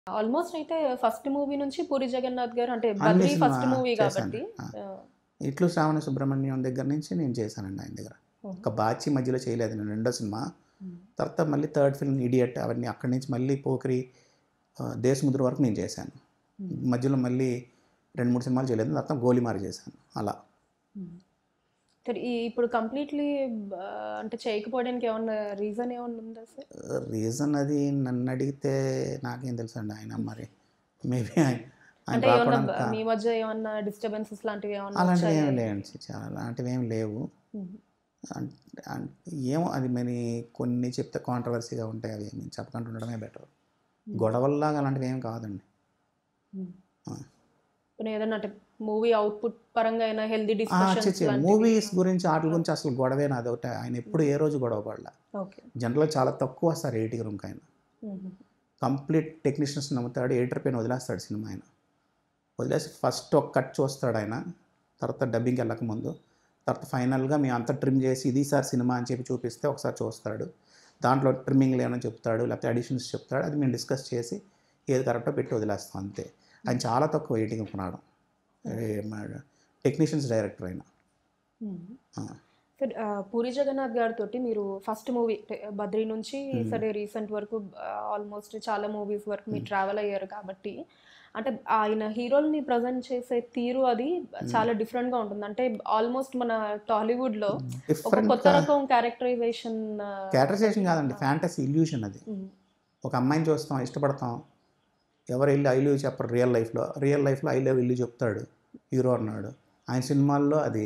Almost అయితే first movie నుంచి పూరి జగన్నాథ్ గారు అంటే అన్ని బద్రీ సినిమా ఫస్ట్ మూవీ చేశాను. కాబట్టి ఆ. ఆ, ఇట్లు శ్రావణ సుబ్రహ్మణ్యం దగ్గర నుంచి నేను చేశానండి ఆయన దగ్గర ఓహో. ఒక బాచి మధ్యలో చేయలేదు నేను రెండో సినిమా ఉమ్. తర్వాత మళ్ళీ థర్డ్ ఫిల్మ్ ఇడియట్ అవన్నీ అక్కడి నుంచి మళ్ళీ పోకరి ఆ, దేశముద్ర వరకు నేను చేశాను ఉమ్. మధ్యలో మళ్ళీ రెండు మూడు సినిమాలు చేయలేదు తర్వాత గోలిమారి చేశాను అలా ఉమ్. సరే ఈ ఇప్పుడు కంప్లీట్లీ అంటే చేయకపోవడానికి ఏమన్నా రీజన్ ఏమన్నా ఉందా సార్ రీజన్ అది నన్ను అడిగితే నాకేం తెలుసు అండి ఆయన మరి మేబీ ఆయన ఆయన అంటే ఏమన్నా రావడం బ- మీ మధ్య ఏమన్నా డిస్టర్బెన్సెస్ లాంటివి ఏమన్నా అలాంటివి వచ్చాయా? ఏమి లేవండి చాలా అలాంటివి ఏమి లేవు ఉమ్. అం- అం- ఏమో అది మరి కొన్ని చెప్తే కాంట్రవర్సీగా ఉంటాయి అవి ఏమి చెప్పకుండా ఉండడమే బెటర్ గొడవల్లాగా అలాంటివి ఏం కాదండి ఉమ్. ఆ. ఇప్పుడు ఏదైనా అంటే మూవీ అవుట్పుట్ పరంగా అయినా హెల్దీ డిస్కషన్స్ మూవీస్ గురించి వాటి గురించి అసలు గొడవే నాది ఒకటే ఆయన ఎప్పుడు ఏ రోజు గొడవ పడలే ఓకే జనరల్గా చాలా తక్కువ వస్తారు ఎయిటింగ్ రూమ్కి ఆయన కంప్లీట్ టెక్నీషియన్స్ నమ్ముతాడు ఎయిటర్ పైన వదిలేస్తాడు సినిమా ఆయన వదిలేసి ఫస్ట్ ఒక కట్ చూస్తాడు ఆయన తర్వాత డబ్బింగ్కి వెళ్ళక ముందు తర్వాత ఫైనల్గా మేము అంతా ట్రిమ్ చేసి ఇది సార్ సినిమా అని చెప్పి చూపిస్తే ఒకసారి చూస్తాడు దాంట్లో ట్రిమ్మింగ్లు ఏమైనా చెప్తాడు లేకపోతే అడిషన్స్ చెప్తాడు అది మేము డిస్కస్ చేసి ఏది కరెక్టో పెట్టి వదిలేస్తాం అంతే ఆయన చాలా తక్కువ ఎయిటింగ్ కొనడం టెక్నీషియన్స్ డైరెక్టర్ ఆయన ఆ. సార్ ఆ, పూరి జగన్నాథ్ గారితో మీరు ఫస్ట్ మూవీ బద్రీ నుంచి Hmm. సరే రీసెంట్ వరకు ఆల్మోస్ట్ చాలా మూవీస్ వరకు మీరు ట్రావెల్ అయ్యారు కాబట్టి అంటే ఆయన హీరోల్ని ప్రజెంట్ చేసే తీరు అది చాలా డిఫరెంట్ గా ఉంటుంది అంటే ఆల్మోస్ట్ మన టాలీవుడ్ లో ఒక డిఫరెంట్ కొత్త రకం క్యారెక్టరైజేషన్ క్యాటరైజేషన్ కాదండి ఫ్యాంటసీ ఇల్యూషన్ అది ఒక అమ్మాయిని చూస్తాం ఇష్టపడతాం ఎవరు వెళ్ళి ఐ లవ్ చెప్పరు రియల్ లైఫ్లో రియల్ లైఫ్లో ఐ లవ్ ఇల్లు చెప్తాడు హీరో అన్నాడు ఆయన సినిమాల్లో అది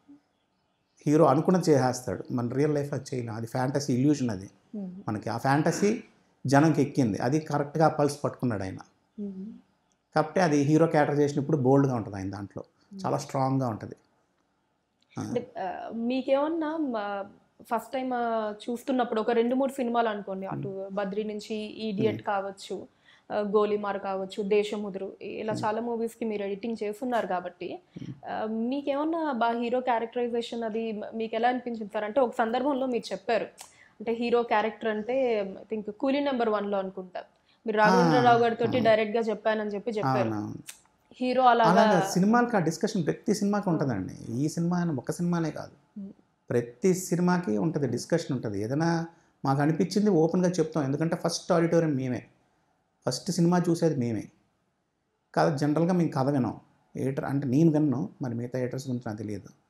హీరో అనుకున్నది చేసేస్తాడు మన రియల్ లైఫ్ అది చేయలేం అది ఫ్యాంటసీ ఇల్యూషన్ అది మనకి ఆ ఫ్యాంటసీ జనంకి ఎక్కింది అది కరెక్ట్గా పల్స్ పట్టుకున్నాడు ఆయన కాబట్టి అది హీరో క్యాటర్ చేసినప్పుడు బోల్డ్గా ఉంటుంది ఆయన దాంట్లో చాలా స్ట్రాంగ్గా ఉంటుంది అంటే ఆ, మీకేమన్నా ఫస్ట్ టైం చూస్తున్నప్పుడు ఒక రెండు మూడు సినిమాలు అనుకోండి అటు బద్రి నుంచి ఈడియట్ కావచ్చు ఆ, గోలీమార్ కావచ్చు దేశముదురు ఇలా చాలా మూవీస్ కి మీరు ఎడిటింగ్ చేస్తున్నారు కాబట్టి ఆ, మీకేమన్నా బాగా హీరో క్యారెక్టరైజేషన్ అది మీకు ఎలా అనిపించింది సార్ అంటే ఒక సందర్భంలో మీరు చెప్పారు అంటే హీరో క్యారెక్టర్ అంటే I think Coolie number one లో అనుకుంటా మీరు రాఘవేంద్రరావు గారితో డైరెక్ట్ గా చెప్పానని చెప్పి చెప్పారు అవునవును హీరో అలాగా అలాగే సినిమాలకి ఆ డిస్కషన్ ప్రతి సినిమాకి ఉంటుందండి ఈ సినిమా అని ఒక సినిమానే కాదు Hmm. ప్రతి సినిమాకి ఉంటుంది డిస్కషన్ ఉంటుంది ఏదైనా మాకు అనిపించింది ఓపెన్గా చెప్తాం ఎందుకంటే ఫస్ట్ ఆడిటోరియం మేమే ఫస్ట్ సినిమా చూసేది మేమే కాదు జనరల్గా మేము కథ వినాం ఎయిటర్ అంటే నేను విన్నాను మరి మిగతా ఎయిటర్స్ గురించి నాకు తెలియదు